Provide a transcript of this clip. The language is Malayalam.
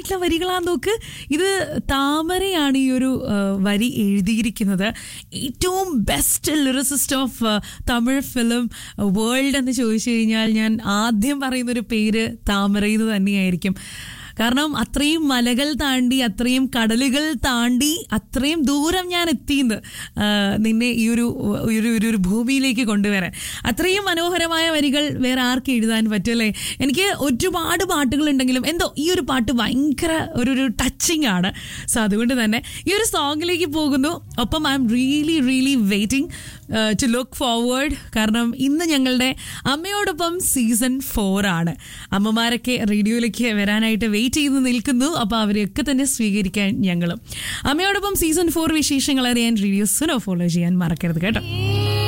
ആയിട്ടുള്ള വരികളാന്ന് നോക്ക് ഇത് താമരയാണ് ഈ ഒരു ആ, വരി എഴുതിയിരിക്കുന്നത് ഏറ്റവും best lyricist of Tamil film world എന്ന് ചോദിച്ചു കഴിഞ്ഞാൽ ഞാൻ ആദ്യം പറയുന്ന ഒരു പേര് താമരയിൽ തന്നെയായിരിക്കും കാരണം അത്രയും മലകൾ താണ്ടി അത്രയും കടലുകൾ താണ്ടി അത്രയും ദൂരം ഞാൻ എത്തിയെന്ന് ആ, നിന്നെ ഈ ഒരു ഒരു ഒരു- ഒരു ഭൂമിയിലേക്ക് കൊണ്ടുവരാൻ അത്രയും മനോഹരമായ വരികൾ വേറെ ആർക്ക് എഴുതാൻ പറ്റുമല്ലേ എനിക്ക് ഒരുപാട് പാട്ടുകൾ ഉണ്ടെങ്കിലും എന്തോ ഈ ഒരു പാട്ട് ഭയങ്കര ഒരു ഒരു ടച്ചിങ് ആണ് സോ അതുകൊണ്ട് തന്നെ ഈ ഒരു സോങ്ങിലേക്ക് പോകുന്നു ഒപ്പം I'm really really waiting to look forward കാരണം ഇന്ന് ഞങ്ങളുടെ അമ്മയോടൊപ്പം സീസൺ ഫോർ ആണ് അമ്മമാരൊക്കെ റേഡിയോയിലേക്ക് വരാനായിട്ട് വെയിറ്റ് ചെയ്ത് നിൽക്കുന്നു അപ്പോൾ അവരെയൊക്കെ തന്നെ സ്വീകരിക്കാൻ ഞങ്ങളും അമ്മയോടൊപ്പം സീസൺ ഫോർ വിശേഷങ്ങൾ അറിയാൻ റേഡിയോ സുനോ ഫോളോ ചെയ്യാൻ മറക്കരുത് കേട്ടോ